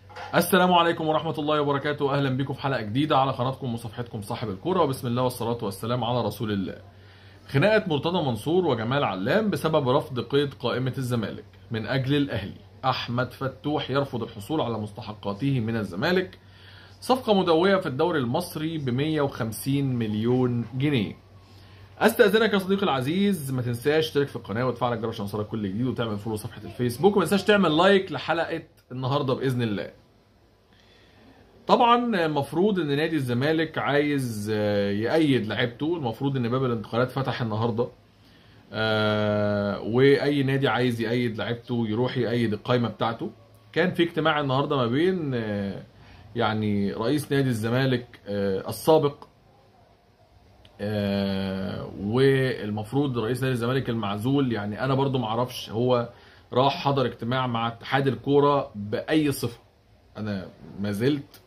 السلام عليكم ورحمة الله وبركاته أهلا بكم في حلقة جديدة على قناتكم وصفحتكم صاحب الكرة وبسم الله والصلاة والسلام على رسول الله خناقة مرتضى منصور وجمال علام بسبب رفض قيد قائمة الزمالك من أجل الأهلي أحمد فتوح يرفض الحصول على مستحقاته من الزمالك صفقة مدوية في الدوري المصري ب 150 مليون جنيه استاذنك يا صديقي العزيز ما تنساش تشترك في القناه وتفعل الجرس عشان يوصلك كل جديد وتعمل فولو صفحه الفيسبوك وما تنساش تعمل لايك لحلقه النهارده باذن الله طبعا المفروض ان نادي الزمالك عايز آه، يأيد لعيبته المفروض ان باب الانتقالات فتح النهارده آه، واي نادي عايز يأيد لعيبته يروح يأيد القائمه بتاعته كان في اجتماع النهارده ما بين آه، يعني رئيس نادي الزمالك آه، السابق آه، والمفروض رئيس نادي الزمالك المعزول يعني انا برضو معرفش هو راح حضر اجتماع مع اتحاد الكوره باي صفه انا ما زلت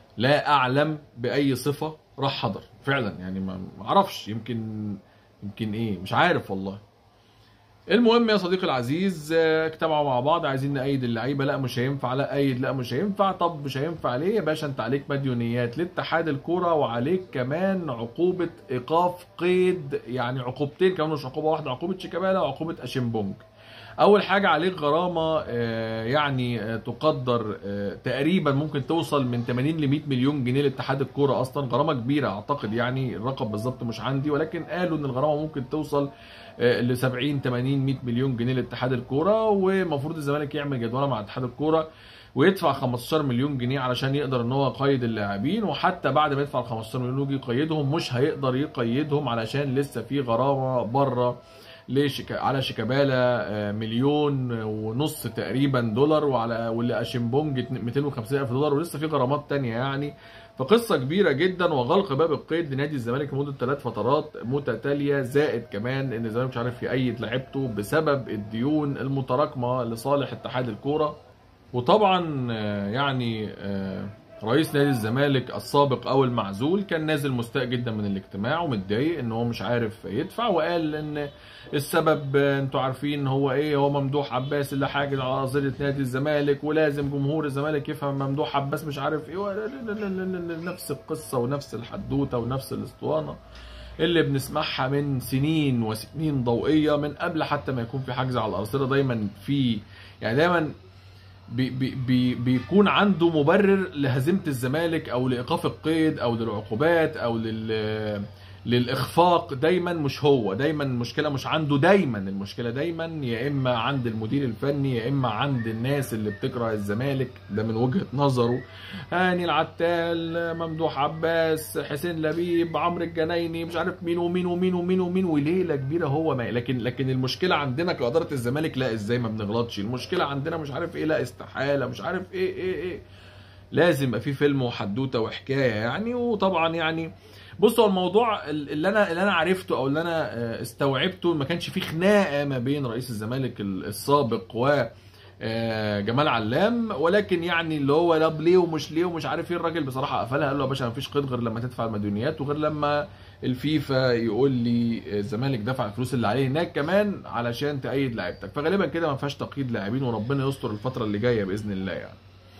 لا اعلم باي صفه راح حضر فعلا يعني ما ما اعرفش يمكن يمكن ايه مش عارف والله المهم يا صديقي العزيز آه، اجتمعوا مع بعض عايزين نأيد اللعيبه لا مش هينفع لا أيد لا مش هينفع طب مش هينفع ليه يا باشا انت عليك مديونيات لاتحاد الكوره وعليك كمان عقوبه ايقاف قيد يعني عقوبتين كمان مش عقوبه واحده عقوبه شيكابالا وعقوبه اشيمبونج اول حاجه عليك غرامه آه، يعني آه، تقدر آه، تقريبا ممكن توصل من 80 ل 100 مليون جنيه لاتحاد الكوره اصلا غرامه كبيره اعتقد يعني الرقم بالظبط مش عندي ولكن قالوا ان الغرامه ممكن توصل ل 70 80 100 مليون جنيه لاتحاد الكوره ومفروض الزمالك يعمل جدوله مع اتحاد الكوره ويدفع 15 مليون جنيه علشان يقدر ان هو يقيد اللاعبين وحتى بعد ما يدفع ال 15 مليون يجي يقيدهم مش هيقدر يقيدهم علشان لسه في غرامه بره لشيكا على شيكابالا آه، مليون ونص تقريبا دولار وعلى واللي اشيمبونج 250 الف دولار ولسه في غرامات تانية يعني فقصه كبيره جدا وغلق باب القيد لنادي الزمالك لمده ثلاث فترات متتاليه زائد كمان ان الزمالك مش عارف يأيد لعيبته بسبب الديون المتراكمه لصالح اتحاد الكوره وطبعا آه، يعني آه، رئيس نادي الزمالك السابق او المعزول كان نازل مستاء جدا من الاجتماع ومتضايق ان هو مش عارف يدفع وقال ان السبب آه، انتوا عارفين هو ايه هو ممدوح عباس اللي حاجز على ارصده نادي الزمالك ولازم جمهور الزمالك يفهم ممدوح عباس مش عارف ايه ولا- لا- لا- لا- لا- لا- نفس القصه ونفس الحدوته ونفس الاسطوانه اللي بنسمعها من سنين وسنين ضوئيه من قبل حتى ما يكون في حجز على الارصده دايما في يعني دايما بي بي بي بيكون عنده مبرر لهزيمه الزمالك او لايقاف القيد او للعقوبات او لل للاخفاق دايما مش هو دايما المشكله مش عنده دايما المشكله دايما يا اما عند المدير الفني يا اما عند الناس اللي بتكره الزمالك ده من وجهه نظره هاني العتال ممدوح عباس حسين لبيب عمرو الجنايني مش عارف مين ومين ومين ومين ومين وليله كبيره هو ما لكن لكن المشكله عندنا كاداره الزمالك لا ازاي ما بنغلطش المشكله عندنا مش عارف ايه لا استحاله مش عارف ايه ايه ايه لازم يبقى في فيلم وحدوته وحكايه يعني وطبعا يعني بص هو الموضوع اللي انا اللي انا عرفته او اللي انا آه، استوعبته ما كانش في خناقه ما بين رئيس الزمالك السابق و آه، جمال علام ولكن يعني اللي هو لا ليه ومش ليه ومش عارف ايه الراجل بصراحه قفلها قال له يا باشا ما فيش قيد غير لما تدفع المديونيات وغير لما الفيفا يقول لي الزمالك دفع الفلوس اللي عليه هناك كمان علشان تأيد لعيبتك فغالبا كده ما فيهاش تقييد لاعبين وربنا يستر الفتره اللي جايه باذن الله يعني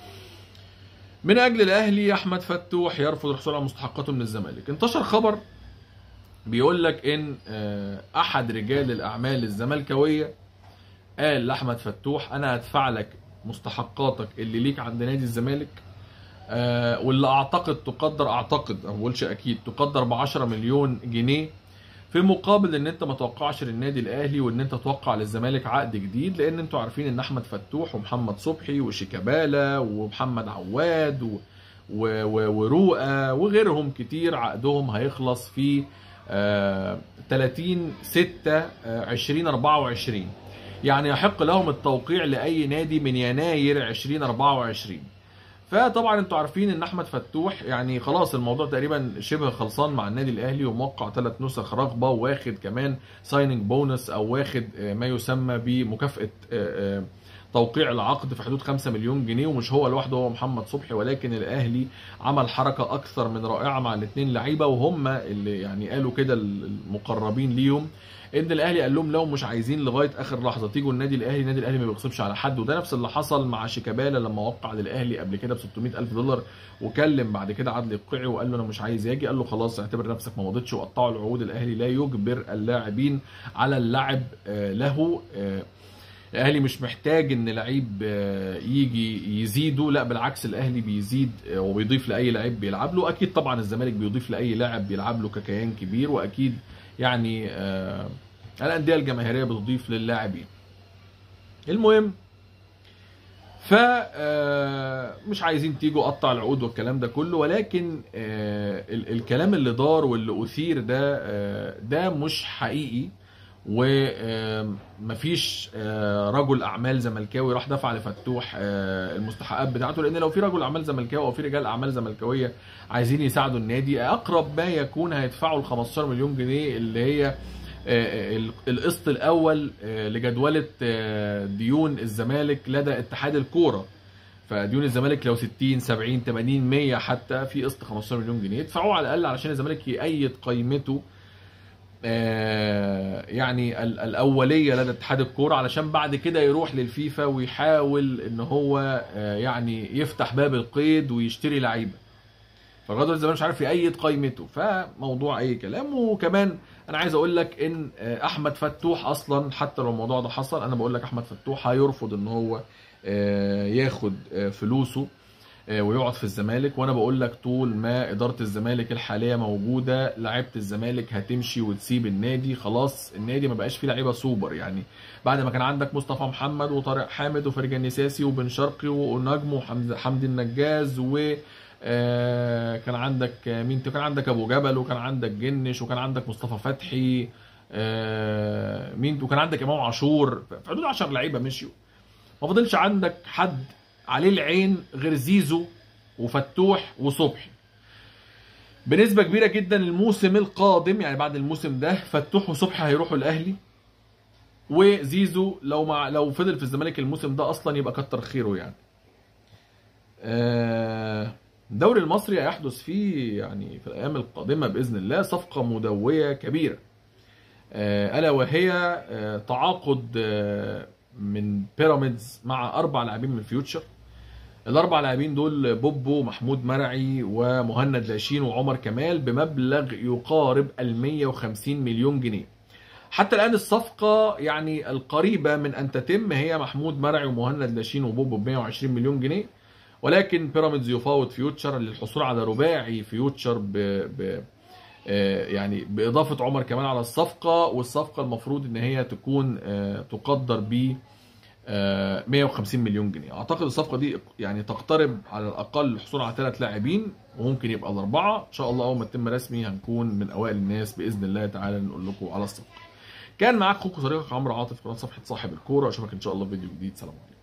من اجل الاهلي احمد فتوح يرفض الحصول على مستحقاته من الزمالك انتشر خبر بيقول لك ان آه، احد رجال الاعمال الزملكاويه قال لاحمد فتوح انا هدفع لك مستحقاتك اللي ليك عند نادي الزمالك آه، واللي اعتقد تقدر اعتقد ما بقولش اكيد تقدر ب 10 مليون جنيه في مقابل ان انت ما توقعش للنادي الاهلي وان انت توقع للزمالك عقد جديد لان انتوا عارفين ان احمد فتوح ومحمد صبحي وشيكابالا ومحمد عواد و... و... و... ورؤى وغيرهم كتير عقدهم هيخلص في آه 30 6 آه 2024 يعني يحق لهم التوقيع لاي نادي من يناير 2024 فطبعا انتوا عارفين ان احمد فتوح يعني خلاص الموضوع تقريبا شبه خلصان مع النادي الاهلي وموقع ثلاث نسخ رغبه واخد كمان سايننج بونس او واخد آه، ما يسمى بمكافاه آه، آه، توقيع العقد في حدود 5 مليون جنيه ومش هو لوحده هو محمد صبحي ولكن الاهلي عمل حركه اكثر من رائعه مع الاثنين لعيبه وهم اللي يعني قالوا كده المقربين ليهم ان الاهلي قال لهم لو مش عايزين لغايه اخر لحظه تيجوا النادي الاهلي النادي الاهلي ما بيغصبش على حد وده نفس اللي حصل مع شيكابالا لما وقع للاهلي قبل كده ب 600 الف دولار وكلم بعد كده عدلي القيعي وقال له انا مش عايز اجي قال له خلاص اعتبر نفسك ما مضيتش وقطعوا العقود الاهلي لا يجبر اللاعبين على اللعب آه، له آه، الاهلي مش محتاج ان لعيب آه، يجي يزيده لا بالعكس الاهلي بيزيد آه، وبيضيف لاي لعيب بيلعب له اكيد طبعا الزمالك بيضيف لاي لاعب بيلعب له ككيان كبير واكيد يعني آه، الانديه الجماهيريه بتضيف للاعبين المهم ف آه، مش عايزين تيجوا قطع العقود والكلام ده كله ولكن آه، ال- الكلام اللي دار واللي اثير ده آه، ده مش حقيقي ومفيش رجل اعمال زملكاوي راح دفع لفتوح آه، المستحقات بتاعته لان لو في رجل اعمال زملكاوي او في رجال اعمال زملكاويه عايزين يساعدوا النادي اقرب ما يكون هيدفعوا ال 15 مليون جنيه اللي هي آه، ال- القسط الاول آه، لجدوله آه، ديون الزمالك لدى اتحاد الكوره فديون الزمالك لو 60 70 80 100 حتى في قسط 15 مليون جنيه يدفعوه على الاقل علشان الزمالك يأيد قيمته آه، يعني ال- الاوليه لدى اتحاد الكوره علشان بعد كده يروح للفيفا ويحاول ان هو آه، يعني يفتح باب القيد ويشتري لعيبه فالراجل دلوقتي الزمالك مش عارف يأيد قيمته فموضوع اي كلام وكمان انا عايز اقول لك ان آه، احمد فتوح اصلا حتى لو الموضوع ده حصل انا بقول لك احمد فتوح هيرفض ان هو آه، ياخد آه، فلوسه آه، ويقعد في الزمالك وانا بقول لك طول ما اداره الزمالك الحاليه موجوده لعيبه الزمالك هتمشي وتسيب النادي خلاص النادي ما بقاش فيه لعيبه سوبر يعني بعد ما كان عندك مصطفى محمد وطارق حامد وفرجان نساسي وبن شرقي ونجم وحمدي النجاز و آه، كان عندك آه، مين كان عندك ابو جبل وكان عندك جنش وكان عندك مصطفى فتحي آه، مين وكان عندك امام عاشور في حدود 10 لعيبه مشيوا ما فضلش عندك حد عليه العين غير زيزو وفتوح وصبحي بنسبة كبيرة جدا الموسم القادم يعني بعد الموسم ده فتوح وصبحي هيروحوا الاهلي وزيزو لو مع لو فضل في الزمالك الموسم ده اصلا يبقى كتر خيره يعني آه، الدوري المصري هيحدث فيه يعني في الايام القادمه باذن الله صفقه مدويه كبيره آه، الا وهي آه، تعاقد آه، من بيراميدز مع اربع لاعبين من فيوتشر الاربع لاعبين دول بوبو محمود مرعي ومهند لاشين وعمر كمال بمبلغ يقارب ال 150 مليون جنيه حتى الان الصفقه يعني القريبه من ان تتم هي محمود مرعي ومهند لاشين وبوبو ب 120 مليون جنيه ولكن بيراميدز يفاوض فيوتشر للحصول على رباعي فيوتشر ب, ب... آه، يعني باضافه عمر كمال على الصفقه والصفقه المفروض ان هي تكون آه، تقدر ب آه، 150 مليون جنيه اعتقد الصفقه دي يعني تقترب على الاقل الحصول على ثلاث لاعبين وممكن يبقى الاربعه ان شاء الله اول ما تتم رسمي هنكون من اوائل الناس باذن الله تعالى نقول لكم على الصفقه كان معاك اخوكم صديقك عمرو عاطف قناه صفحه صاحب الكوره اشوفك ان شاء الله في فيديو جديد سلام عليكم